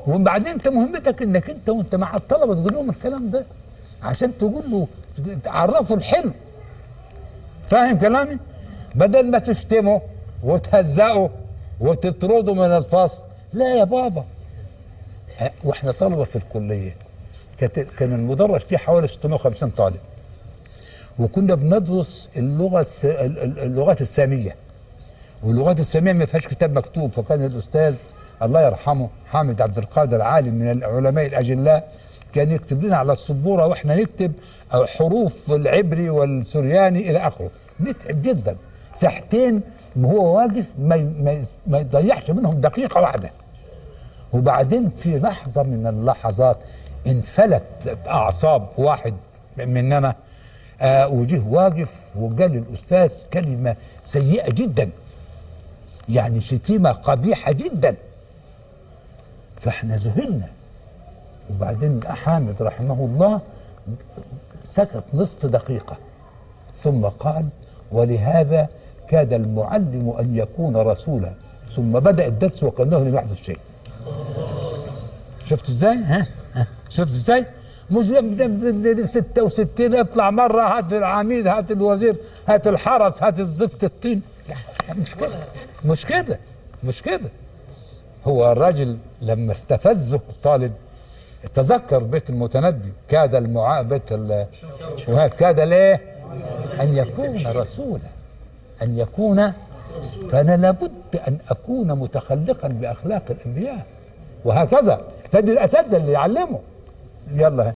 وبعدين انت مهمتك انك انت وانت مع الطلبه تقول لهم الكلام ده عشان تقول له تعرفوا الحلم فاهم كلامي؟ بدل ما تشتمه وتهزقه وتطرده من الفصل لا يا بابا ها، واحنا طلبه في الكليه كانت كان المدرج فيه حوالي 650 طالب وكنا بندرس اللغه الس... ال- ال- اللغات الساميه واللغات الساميه ما فيهاش كتاب مكتوب فكان الاستاذ الله يرحمه حامد عبد القادر عالم من العلماء الاجلاء كان يكتب لنا على السبوره واحنا نكتب حروف العبري والسرياني الى اخره نتعب جدا ساعتين وهو واقف ما ما ما يضيعش منهم دقيقه واحده وبعدين في لحظه من اللحظات انفلت اعصاب واحد مننا آه وجه واقف وقال الاستاذ كلمه سيئه جدا يعني شتيمه قبيحه جدا فاحنا ذهلنا وبعدين حامد رحمه الله سكت نصف دقيقه ثم قال ولهذا كاد المعلم ان يكون رسولا ثم بدا الدرس وكانه لم يحدث شيء شفت ازاي ها, ها؟ شفت ازاي مش ده- ده- ده- ده 66 اطلع مره هات العميد هات الوزير هات الحرس هات الزفت الطين لا لا، مش كده مش كده مش كده هو الراجل لما استفزه الطالب تذكر بيت المتنبي كاد المعا بيت ال- كاد ليه ان يكون رسولا ان يكون فانا لابد ان اكون متخلقا باخلاق الانبياء وهكذا تجد الاساتذه اللي يعلموا يلا